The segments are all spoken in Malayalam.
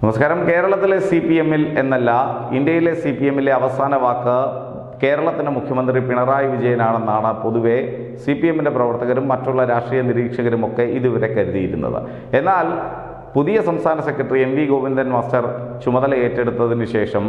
നമസ്കാരം കേരളത്തിലെ സി പി എമ്മിൽ എന്നല്ല ഇന്ത്യയിലെ സി പി എമ്മിലെ അവസാന വാക്ക് കേരളത്തിന്റെ മുഖ്യമന്ത്രി പിണറായി വിജയനാണെന്നാണ് പൊതുവെ സി പി എമ്മിന്റെ പ്രവർത്തകരും മറ്റുള്ള രാഷ്ട്രീയ നിരീക്ഷകരും ഒക്കെ ഇതുവരെ കരുതിയിരുന്നത് എന്നാൽ പുതിയ സംസ്ഥാന secretary M V Govindan master ചുമതല ഏറ്റെടുത്തതിന് ശേഷം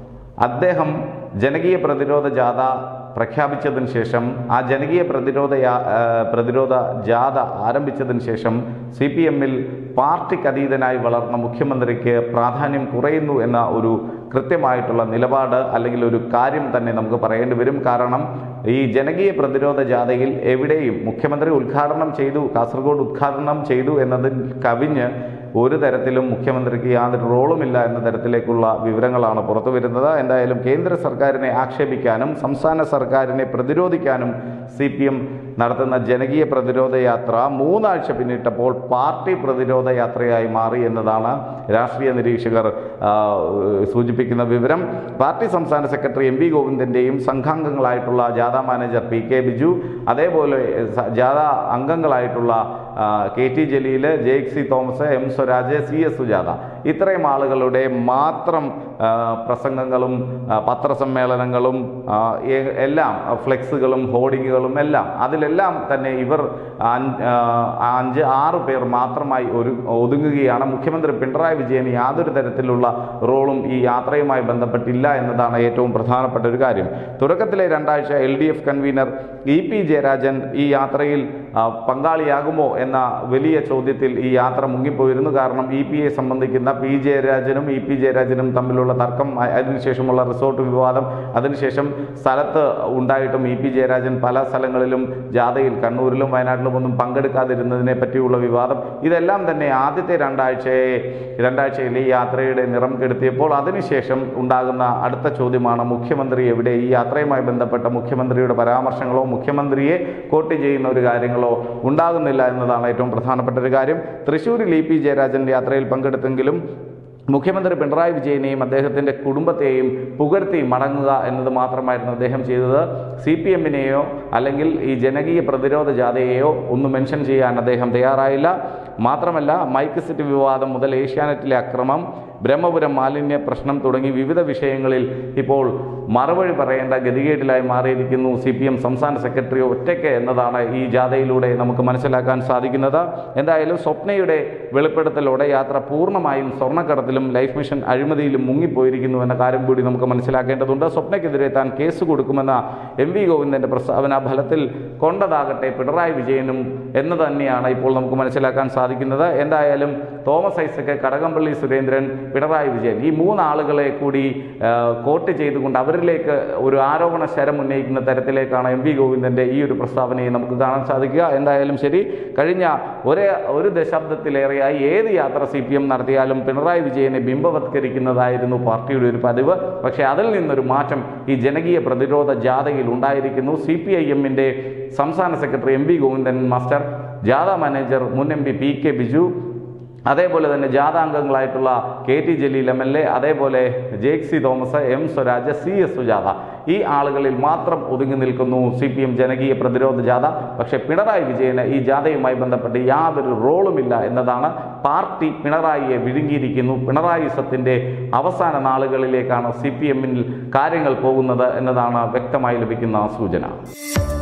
അദ്ദേഹം ജനകീയ പ്രതിരോധ ജാഥ പ്രഖ്യാപിച്ചതിന് ശേഷം ആ ജനകീയ പ്രതിരോധ യാ- ആ, പ്രതിരോധ ജാഥ ആരംഭിച്ചതിന് ശേഷം സി പി എമ്മിൽ പാർട്ടിക്ക് അതീതനായി വളർന്ന മുഖ്യമന്ത്രിക്ക് പ്രാധാന്യം കുറയുന്നു എന്ന ഒരു കൃത്യമായിട്ടുള്ള നിലപാട് അല്ലെങ്കിൽ ഒരു കാര്യം തന്നെ നമുക്ക് പറയേണ്ടി വരും കാരണം ഈ ജനകീയ പ്രതിരോധ ജാഥയിൽ എവിടെയും മുഖ്യമന്ത്രി ഉദ്ഘാടനം ചെയ്തു കാസർഗോഡ് ഉദ്ഘാടനം ചെയ്തു എന്നതിൽ കവിഞ്ഞ് ഒരു തരത്തിലും മുഖ്യമന്ത്രിക്ക് യാതൊരു റോളുമില്ല എന്ന തരത്തിലേക്കുള്ള വിവരങ്ങളാണ് പുറത്തു വരുന്നത് എന്തായാലും കേന്ദ്ര സർക്കാരിനെ ആക്ഷേപിക്കാനും സംസ്ഥാന സർക്കാരിനെ പ്രതിരോധിക്കാനും സി പി എം നടത്തുന്ന ജനകീയ പ്രതിരോധ യാത്ര മൂന്നാഴ്ച പിന്നിട്ടപ്പോൾ പാർട്ടി പ്രതിരോധ യാത്രയായി മാറി എന്നതാണ് രാഷ്ട്രീയ നിരീക്ഷകർ ആ, സൂചിപ്പിക്കുന്ന വിവരം പാർട്ടി സംസ്ഥാന സെക്രട്ടറി എം വി ഗോവിന്ദൻ്റെയും സംഘാംഗങ്ങളായിട്ടുള്ള ജാഥ മാനേജർ പി കെ ബിജു അതേപോലെ സ- ജാഥ അംഗങ്ങളായിട്ടുള്ള ആ, K T Jaleel Jaick C Thomas M Swaraj C S Sujatha ഇത്രയും ആളുകളുടെ മാത്രം ആ, പ്രസംഗങ്ങളും ആ, പത്രസമ്മേളനങ്ങളും ആ, എ- എല്ലാം ആ, ഫ്ലെക്സുകളും ഹോർഡിങ്ങുകളും എല്ലാം അതിലെല്ലാം തന്നെ ഇവർ അഞ്ച് ആ, അഞ്ച് ആറ് പേർ മാത്രമായി ഒരു ഒതുങ്ങുകയാണ് മുഖ്യമന്ത്രി പിണറായി വിജയൻ യാതൊരു തരത്തിലുള്ള റോളും ഈ യാത്രയുമായി ബന്ധപ്പെട്ടില്ല എന്നതാണ് ഏറ്റവും പ്രധാനപ്പെട്ട ഒരു കാര്യം തുടക്കത്തിലെ രണ്ടാഴ്ച L D F convener E P Jayarajan ഈ യാത്രയിൽ ആ, പങ്കാളിയാകുമോ എന്ന വലിയ ചോദ്യത്തിൽ ഈ യാത്ര മുങ്ങിപ്പോയിരുന്നു കാരണം ഇ പിയെ സംബന്ധിക്കുന്ന പി ജയരാജനും ഇ പി ജയരാജനും തമ്മിലുള്ള തർക്കം അ- അതിനുശേഷമുള്ള റിസോർട്ട് വിവാദം അതിനുശേഷം സ്ഥലത്ത് ഉണ്ടായിട്ടും ഇ പി ജയരാജൻ പല സ്ഥലങ്ങളിലും ജാഥയിൽ കണ്ണൂരിലും വയനാട്ടിലും ഒന്നും പങ്കെടുക്കാതിരുന്നതിനെ പറ്റിയുള്ള വിവാദം ഇതെല്ലാം തന്നെ ആദ്യത്തെ രണ്ടാഴ്ചയെ രണ്ടാഴ്ചയിൽ ഈ യാത്രയുടെ നിറം കെടുത്തിയപ്പോൾ അതിനുശേഷം ഉണ്ടാകുന്ന അടുത്ത ചോദ്യമാണ് മുഖ്യമന്ത്രി എവിടെ ഈ യാത്രയുമായി ബന്ധപ്പെട്ട മുഖ്യമന്ത്രിയുടെ പരാമർശങ്ങളോ മുഖ്യമന്ത്രിയെ കോട്ട് ചെയ്യുന്ന ഒരു കാര്യങ്ങളോ ഉണ്ടാകുന്നില്ല എന്നതാണ് ഏറ്റവും പ്രധാനപ്പെട്ട ഒരു കാര്യം തൃശ്ശൂരിൽ ഇ പി ജയരാജൻ യാത്രയിൽ പങ്കെടുത്തെങ്കിലും മുഖ്യമന്ത്രി പിണറായി വിജയനെയും അദ്ദേഹത്തിൻ്റെ കുടുംബത്തെയും പുകഴ്ത്തി മടങ്ങുക എന്നത് മാത്രമായിരുന്നു അദ്ദേഹം ചെയ്തത് സി പി എമ്മിനെയോ അല്ലെങ്കിൽ ഈ ജനകീയ പ്രതിരോധ ജാഥയെയോ ഒന്നും മെൻഷൻ ചെയ്യാൻ അദ്ദേഹം തയ്യാറായില്ല മാത്രമല്ല മൈക്ക് സെറ്റ് വിവാദം മുതൽ ഏഷ്യാനെറ്റിലെ അക്രമം ബ്രഹ്മപുരം മാലിന്യ പ്രശ്നം തുടങ്ങി വിവിധ വിഷയങ്ങളിൽ ഇപ്പോൾ മറുപടി പറയേണ്ട ഗതികേടിലായി മാറിയിരിക്കുന്നു സി പി എം സംസ്ഥാന സെക്രട്ടറി ഒറ്റയ്ക്ക് എന്നതാണ് ഈ ജാഥയിലൂടെ നമുക്ക് മനസ്സിലാക്കാൻ സാധിക്കുന്നത് എന്തായാലും സ്വപ്നയുടെ വെളിപ്പെടുത്തലോടെ യാത്ര പൂർണ്ണമായും സ്വർണ്ണക്കടത്തിലും ലൈഫ് മിഷൻ അഴിമതിയിലും മുങ്ങിപ്പോയിരിക്കുന്നു എന്ന കാര്യം കൂടി നമുക്ക് മനസ്സിലാക്കേണ്ടതുണ്ട് സ്വപ്നയ്ക്കെതിരെ താൻ കേസ് കൊടുക്കുമെന്ന എം വി ഗോവിന്ദന്റെ പ്രസ്താവന ഫലത്തിൽ കൊണ്ടതാകട്ടെ പിണറായി വിജയനും എന്ന് തന്നെയാണ് ഇപ്പോൾ നമുക്ക് മനസ്സിലാക്കാൻ സാധിക്കുന്നത് എന്തായാലും തോമസ് ഐസക് കടകംപള്ളി സുരേന്ദ്രൻ പിണറായി വിജയൻ ഈ മൂന്നാളുകളെ കൂടി ആ, കോട്ട് ചെയ്തുകൊണ്ട് അവരിലേക്ക് ഒരു ആരോപണ ശരം ഉന്നയിക്കുന്ന തരത്തിലേക്കാണ് എം വി ഗോവിന്ദന്റെ ഈ ഒരു പ്രസ്താവനയെ നമുക്ക് കാണാൻ സാധിക്കുക എന്തായാലും ശരി കഴിഞ്ഞ ഒരേ ഒരു ദശാബ്ദത്തിലേറെയായി ഏത് യാത്ര സി പി എം നടത്തിയാലും പിണറായി വിജയനെ ബിംബവത്കരിക്കുന്നതായിരുന്നു പാർട്ടിയുടെ ഒരു പതിവ് പക്ഷേ അതിൽ നിന്നൊരു മാറ്റം ഈ ജനകീയ പ്രതിരോധ ജാഥയിൽ ഉണ്ടായിരിക്കുന്നു സി പി ഐ എമ്മിൻ്റെ സംസ്ഥാന secretary M V Govindan master ജാഥ മാനേജർ മുൻ M P P K Biju അതേപോലെ തന്നെ ജാഥാംഗങ്ങളായിട്ടുള്ള K T Jaleel M L A അതേപോലെ Jaick C Thomas M Swaraj C S Sujatha ഈ ആളുകളിൽ മാത്രം ഒതുങ്ങി നിൽക്കുന്നു സി പി എം ജനകീയ പ്രതിരോധ ജാഥ പക്ഷേ പിണറായി വിജയന് ഈ ജാഥയുമായി ബന്ധപ്പെട്ട് യാതൊരു റോളുമില്ല എന്നതാണ് പാർട്ടി പിണറായിയെ വിഴുങ്ങിയിരിക്കുന്നു പിണറായിസത്തിൻ്റെ അവസാന നാളുകളിലേക്കാണ് സി പി എമ്മിൽ കാര്യങ്ങൾ പോകുന്നത് എന്നതാണ് വ്യക്തമായി ലഭിക്കുന്ന സൂചന